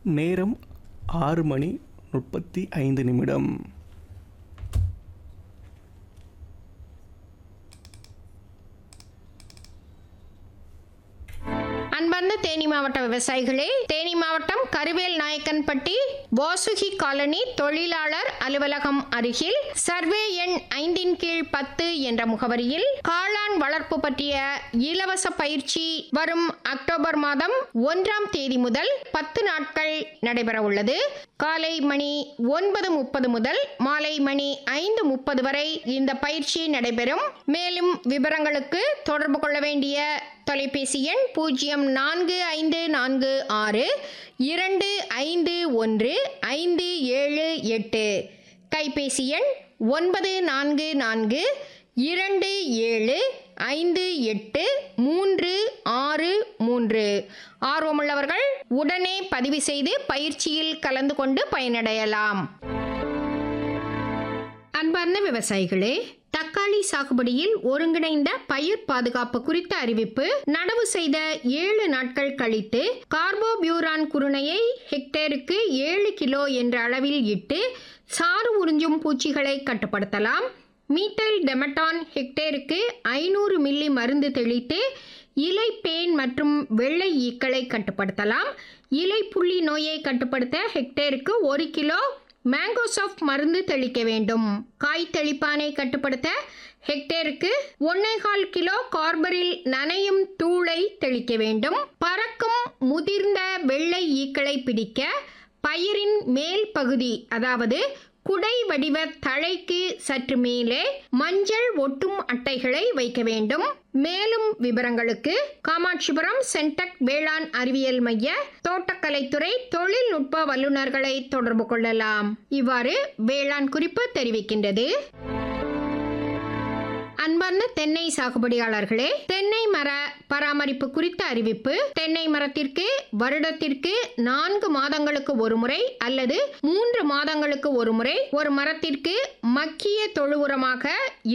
நேரம் ஆறு மணி முப்பத்தி ஐந்து நிமிடம் அன்பார்ந்த தேனி மாவட்ட விவசாயிகளே தேனி மாவட்டம் கருவேல் நாயக்கன்பட்டி வாசுகி காலனி தொழிலாளர் அலுவலகம் அருகில் சர்வே எண் ஐந்தின் கீழ் பத்து என்ற முகவரியில் காளான் வளர்ப்பு பற்றிய இலவச பயிற்சி வரும் அக்டோபர் மாதம் ஒன்றாம் தேதி முதல் பத்து நாட்கள் நடைபெற உள்ளது காலை மணி ஒன்பது முப்பது முதல் மாலை மணி ஐந்து முப்பது வரை இந்த பயிற்சி நடைபெறும் மேலும் விவரங்களுக்கு தொடர்பு கொள்ள வேண்டிய தொலைபேசி எண் பூஜ்ஜியம் நான்கு ஐந்து நான்கு ஆறு இரண்டு ஐந்து ஒன்று ஐந்து ஏழு எட்டு கைபேசி எண் ஒன்பது நான்கு நான்கு இரண்டு ஏழு ஐந்து எட்டு மூன்று ஆறு மூன்று ஆர்வமுள்ளவர்கள் உடனே பதிவு செய்து பயிற்சியில் கலந்து கொண்டு பயனடையலாம் அன்பார்ந்த விவசாயிகளே தக்காளி சாகுபடியில் ஒருங்கிணைந்த பயிர் பாதுகாப்பு குறித்த அறிவிப்பு நடவு செய்த ஏழு நாட்கள் கழித்து கார்போபியூரான் குருணையை ஹெக்டேருக்கு ஏழு கிலோ என்ற அளவில் இட்டு சாறு உறிஞ்சும் பூச்சிகளை கட்டுப்படுத்தலாம் மீட்டைல் டெமட்டான் ஹெக்டேருக்கு ஐநூறு மில்லி மருந்து தெளித்து இலை பேன் மற்றும் வெள்ளை ஈக்களை கட்டுப்படுத்தலாம் இலை புள்ளி நோயை கட்டுப்படுத்த ஹெக்டேருக்கு ஒரு கிலோ மேங்கோசாஃப்ட் மருந்து தெளிக்க வேண்டும் காய் தெளிப்பானை கட்டுப்படுத்த ஹெக்டேருக்கு ஒன்னேகால் கிலோ கார்பரில் நனையும் தூளை தெளிக்க வேண்டும் பறக்கும் முதிர்ந்த வெள்ளை ஈக்களை பிடிக்க பயிரின் மேல் பகுதி அதாவது குடை வடிவ தழைக்கு சற்று மேலே மஞ்சள் ஒட்டும் அட்டைகளை வைக்க வேண்டும் மேலும் விவரங்களுக்கு காமாட்சிபுரம் சென்டக் வேளாண் அறிவியல் மைய தோட்டக்கலைத்துறை தொழில்நுட்ப வல்லுநர்களை தொடர்பு கொள்ளலாம் இவ்வாறு வேளாண் குறிப்பு தெரிவிக்கின்றது அன்பார்ந்த தென்னை சாகுபடியாளர்களே தென்னை மர பராமரிப்பு குறித்த அறிவிப்பு தென்னை மரத்திற்கு வருடத்திற்கு நான்கு மாதங்களுக்கு ஒரு முறை அல்லது மூன்று மாதங்களுக்கு ஒரு முறை ஒரு மரத்திற்கு மக்கிய தொழு உரமாக